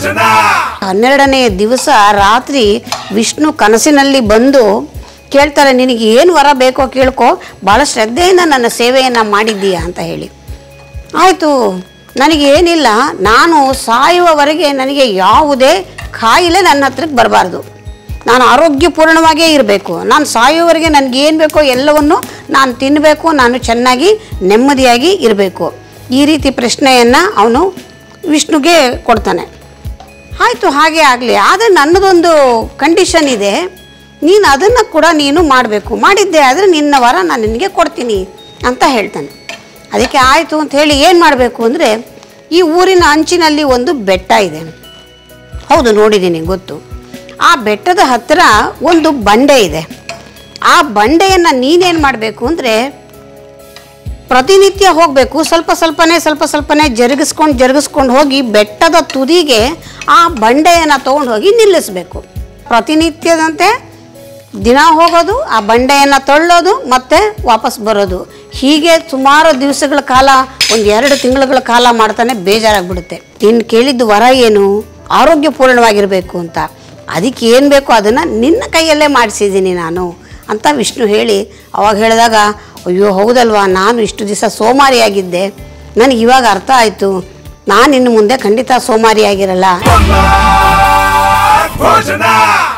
ಹನ್ನೆರಡನೇ ದಿವಸ ರಾತ್ರಿ ವಿಷ್ಣು ಕನಸಿನಲ್ಲಿ ಬಂದು ಕೇಳ್ತಾರೆ ನಿನಗೆ ಏನು ವರ ಬೇಕೋ ಕೇಳ್ಕೊ ಭಾಳ ಶ್ರದ್ಧೆಯಿಂದ ನನ್ನ ಸೇವೆಯನ್ನು ಮಾಡಿದ್ದೀಯಾ ಅಂತ ಹೇಳಿ ಆಯಿತು ನನಗೇನಿಲ್ಲ ನಾನು ಸಾಯುವವರೆಗೆ ನನಗೆ ಯಾವುದೇ ಕಾಯಿಲೆ ನನ್ನ ಹತ್ರಕ್ಕೆ ಬರಬಾರ್ದು ನಾನು ಆರೋಗ್ಯಪೂರ್ಣವಾಗೇ ಇರಬೇಕು ನಾನು ಸಾಯುವವರೆಗೆ ನನಗೇನು ಬೇಕೋ ಎಲ್ಲವನ್ನು ನಾನು ತಿನ್ನಬೇಕು ನಾನು ಚೆನ್ನಾಗಿ ನೆಮ್ಮದಿಯಾಗಿ ಇರಬೇಕು ಈ ರೀತಿ ಪ್ರಶ್ನೆಯನ್ನು ಅವನು ವಿಷ್ಣುಗೆ ಕೊಡ್ತಾನೆ ಆಯಿತು ಹಾಗೆ ಆಗಲಿ ಆದರೆ ನನ್ನದೊಂದು ಕಂಡೀಷನ್ ಇದೆ ನೀನು ಅದನ್ನು ಕೂಡ ನೀನು ಮಾಡಬೇಕು ಮಾಡಿದ್ದೆ ಆದರೆ ನಿನ್ನ ವರ ನಾನು ನಿನಗೆ ಕೊಡ್ತೀನಿ ಅಂತ ಹೇಳ್ತಾನೆ ಅದಕ್ಕೆ ಆಯಿತು ಅಂತ ಹೇಳಿ ಏನು ಮಾಡಬೇಕು ಅಂದರೆ ಈ ಊರಿನ ಅಂಚಿನಲ್ಲಿ ಒಂದು ಬೆಟ್ಟ ಇದೆ ಹೌದು ನೋಡಿದ್ದೀನಿ ಗೊತ್ತು ಆ ಬೆಟ್ಟದ ಹತ್ತಿರ ಒಂದು ಬಂಡೆ ಇದೆ ಆ ಬಂಡೆಯನ್ನು ನೀನೇನು ಮಾಡಬೇಕು ಅಂದರೆ ಪ್ರತಿನಿತ್ಯ ಹೋಗಬೇಕು ಸ್ವಲ್ಪ ಸ್ವಲ್ಪನೇ ಸ್ವಲ್ಪ ಸ್ವಲ್ಪನೇ ಜರುಗಿಸ್ಕೊಂಡು ಜರುಗಿಸ್ಕೊಂಡು ಹೋಗಿ ಬೆಟ್ಟದ ತುದಿಗೆ ಆ ಬಂಡೆಯನ್ನು ತೊಗೊಂಡು ಹೋಗಿ ನಿಲ್ಲಿಸಬೇಕು ಪ್ರತಿನಿತ್ಯದಂತೆ ದಿನ ಹೋಗೋದು ಆ ಬಂಡೆಯನ್ನು ತಳ್ಳೋದು ಮತ್ತು ವಾಪಸ್ ಬರೋದು ಹೀಗೆ ಸುಮಾರು ದಿವಸಗಳ ಕಾಲ ಒಂದು ಎರಡು ತಿಂಗಳುಗಳ ಕಾಲ ಮಾಡ್ತಾನೆ ಬೇಜಾರಾಗ್ಬಿಡುತ್ತೆ ನೀನು ಕೇಳಿದ್ದು ವರ ಏನು ಆರೋಗ್ಯಪೂರ್ಣವಾಗಿರಬೇಕು ಅಂತ ಅದಕ್ಕೆ ಏನು ಬೇಕೋ ಅದನ್ನು ನಿನ್ನ ಕೈಯಲ್ಲೇ ಮಾಡಿಸಿದ್ದೀನಿ ನಾನು ಅಂತ ವಿಷ್ಣು ಹೇಳಿ ಅವಾಗ ಹೇಳಿದಾಗ ಅಯ್ಯೋ ಹೌದಲ್ವಾ ನಾನು ಇಷ್ಟು ದಿವಸ ಸೋಮಾರಿಯಾಗಿದ್ದೆ ನನಗೆ ಇವಾಗ ಅರ್ಥ ಆಯಿತು ನಾನು ಇನ್ನು ಮುಂದೆ ಖಂಡಿತ ಸೋಮಾರಿಯಾಗಿರಲ್ಲ ಭೋಜನ